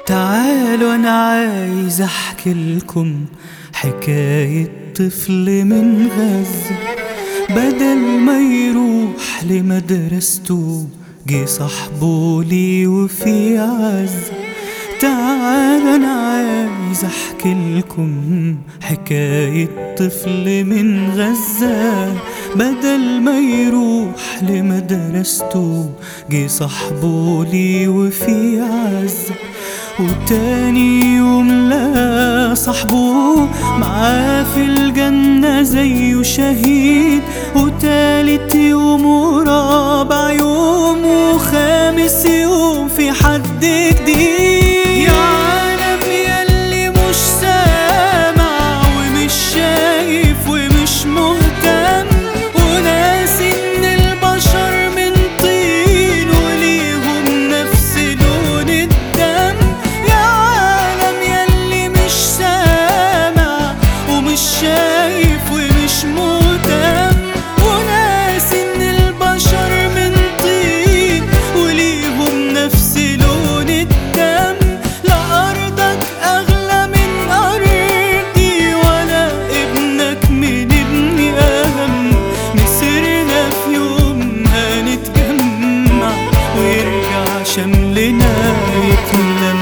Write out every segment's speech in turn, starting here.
تعالوا انا عايز احكي لكم حكاية طفل من غزة بدل ما يروح لمدرسته جه صاحبه لي وفي عز تعال انا عايز احكي لكم حكاية طفل من غزة بدل ما يروح لمدرسته جه صاحبه لي وفي عز وتاني يوم لقى صاحبه معاه في الجنة زيه شهيد وتالت يوم ورابع يوم وخامس يوم في حد جديد يا عالم ياللي مش سامع ومش شايف ومش مهتم وناس ان البشر من طين وليهم نفس لون الدم يا عالم ياللي مش سامع ومش شايف ومش مهتم وناس ان البشر من طين وليهم نفس لون الدم لا ارضك اغلى من ارضي ولا ابنك من ابني اهم مسيرنا في يوم هنتجمع ويرجع شملنا يتلم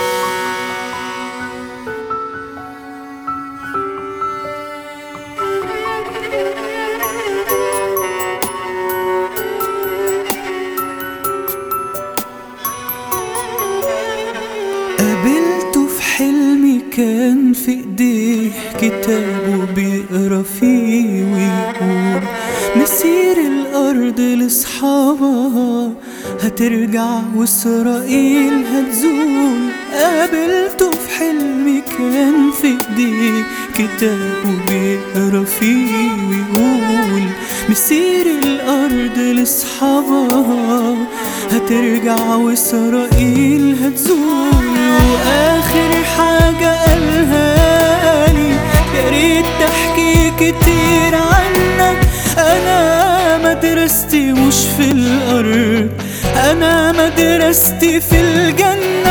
قابلته في حلمي كان في ايديه كتاب وبيقرا فيه ويقول مسير الارض لاصحابها هترجع واسرائيل هتزول قابلته في حلمي كان في ايديه كتاب وبيقرا فيه ويقول مسير الارض لاصحابها هترجع واسرائيل هتزول واخر حاجة قالها لي يا ريت تحكي كتير عنك انا مدرستي مش في الارض انا مدرستي في الجنة